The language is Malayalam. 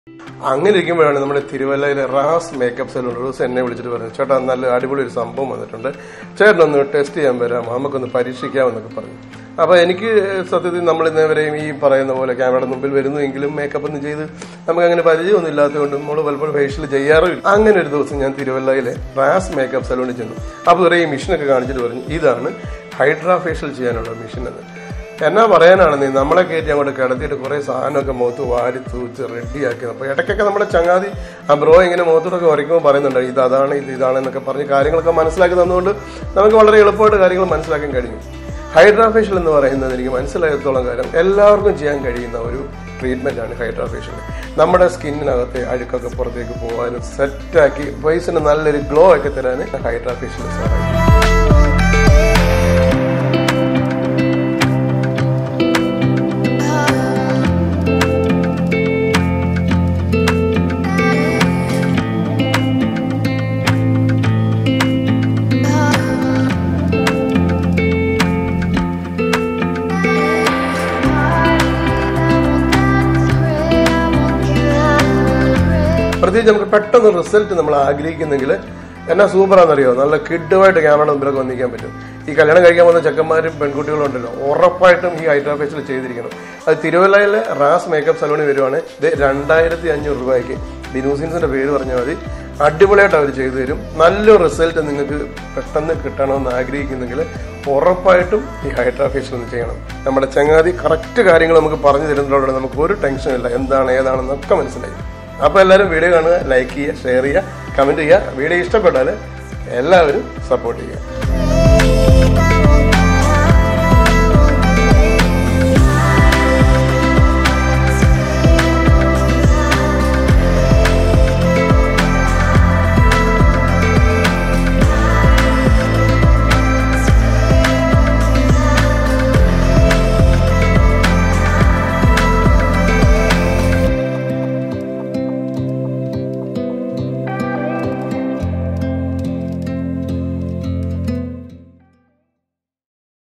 അങ്ങനെ ഇരിക്കുമ്പോഴാണ് നമ്മുടെ തിരുവല്ലയിലെ റാസ് മേക്കപ്പ് സലൂൺ റൂസ് എന്നെ വിളിച്ചിട്ട് പറഞ്ഞു ചേട്ടാ നല്ല അടിപൊളി ഒരു സംഭവം വന്നിട്ടുണ്ട് ചേട്ടനൊന്ന് ടെസ്റ്റ് ചെയ്യാൻ വരാം നമുക്കൊന്ന് പരീക്ഷിക്കാമെന്നൊക്കെ പറഞ്ഞു അപ്പൊ എനിക്ക് സത്യത്തിൽ നമ്മൾ ഇന്നേവരെയും ഈ പറയുന്ന പോലെ ക്യാമറയുടെ മുമ്പിൽ വരുന്നുവെങ്കിലും മേക്കപ്പ് ഒന്നും ചെയ്ത് നമുക്ക് അങ്ങനെ പരിചയമൊന്നും ഇല്ലാത്തതുകൊണ്ട് നമ്മൾ പലപ്പോഴും ഫേഷ്യൽ ചെയ്യാറുമില്ല അങ്ങനെ ഒരു ദിവസം ഞാൻ തിരുവല്ലയിലെ റാസ് മേക്കപ്പ് സലൂണിൽ ചെന്നു അപ്പോൾ ഇവരെ ഈ മെഷീനൊക്കെ കാണിച്ചിട്ട് പറഞ്ഞു ഇതാണ് ഹൈഡ്രാ ഫേഷ്യൽ ചെയ്യാനുള്ള മെഷീൻ എന്ന് എന്നാ പറയാനാണ് നീ നമ്മളെ കയറ്റി അങ്ങോട്ട് കിടത്തിയിട്ട് കുറെ സാധനമൊക്കെ മുഖത്ത് വാരി തൂച്ച് റെഡിയാക്കി അപ്പൊ ഇടയ്ക്കൊക്കെ നമ്മുടെ ചങ്ങാതി ആ ബ്രോ ഇങ്ങനെ മുഖത്തോടൊക്കെ ഉരയ്ക്കുമ്പോൾ പറയുന്നുണ്ട് ഇത് അതാണ് ഇത് ഇതാണ് എന്നൊക്കെ പറഞ്ഞ് കാര്യങ്ങളൊക്കെ മനസ്സിലാക്കി തന്നുകൊണ്ട് നമുക്ക് വളരെ എളുപ്പമായിട്ട് കാര്യങ്ങൾ മനസ്സിലാക്കാൻ കഴിഞ്ഞു ഹൈഡ്രാ ഫേഷ്യൽ എന്ന് പറയുന്നത് എനിക്ക് മനസ്സിലായത്തോളം കാര്യം എല്ലാവർക്കും ചെയ്യാൻ കഴിയുന്ന ഒരു ട്രീറ്റ്മെന്റ് ആണ് ഹൈഡ്രാ ഫേഷ്യൽ നമ്മുടെ സ്കിന്നിനകത്തെ അഴുക്കൊക്കെ പുറത്തേക്ക് പോകാനും സെറ്റാക്കി ഫേസിന് നല്ലൊരു ഗ്ലോ ഒക്കെ തരാൻ ഹൈഡ്രാ ഫേഷ്യൽ സഹായിക്കും പ്രത്യേകിച്ച് നമുക്ക് പെട്ടെന്ന് റിസൾട്ട് നമ്മൾ ആഗ്രഹിക്കുന്നെങ്കിൽ എന്നാ സൂപ്പറാണെന്നറിയോ നല്ല കിഡുമായിട്ട് ക്യാമറയുടെ മുമ്പിലൊക്കെ വന്നിക്കാൻ പറ്റും ഈ കല്യാണം കഴിക്കാൻ വന്ന ചെക്കന്മാരും പെൺകുട്ടികളും ഉണ്ടല്ലോ ഉറപ്പായിട്ടും ഈ ഹൈഡ്രാ ഫേഷ്യൽ ചെയ്തിരിക്കണം അത് തിരുവല്ലയിലെ റാസ് മേക്കപ്പ് സലൂണിൽ വരുവാണ് ഇത് രണ്ടായിരത്തി അഞ്ഞൂറ് രൂപയ്ക്ക് ബിനൂസിൻസിന്റെ പേര് പറഞ്ഞാൽ മതി അടിപൊളിയായിട്ട് അവർ ചെയ്തു തരും നല്ലൊരു റിസൾട്ട് നിങ്ങൾക്ക് പെട്ടെന്ന് കിട്ടണമെന്ന് ആഗ്രഹിക്കുന്നെങ്കിൽ ഉറപ്പായിട്ടും ഈ ഹൈഡ്രാ ഫേഷ്യൽ ഒന്ന് ചെയ്യണം നമ്മുടെ ചങ്ങാതി കറക്റ്റ് കാര്യങ്ങൾ നമുക്ക് പറഞ്ഞു തരുന്നതോടെ നമുക്ക് ഒരു ടെൻഷനും ഇല്ല എന്താണ് ഏതാണെന്നൊക്കെ മനസ്സിലായി അപ്പോൾ എല്ലാവരും വീഡിയോ കാണുക ലൈക്ക് ചെയ്യുക ഷെയർ ചെയ്യുക കമൻറ്റ് ചെയ്യുക വീഡിയോ ഇഷ്ടപ്പെട്ടാൽ എല്ലാവരും സപ്പോർട്ട് ചെയ്യുക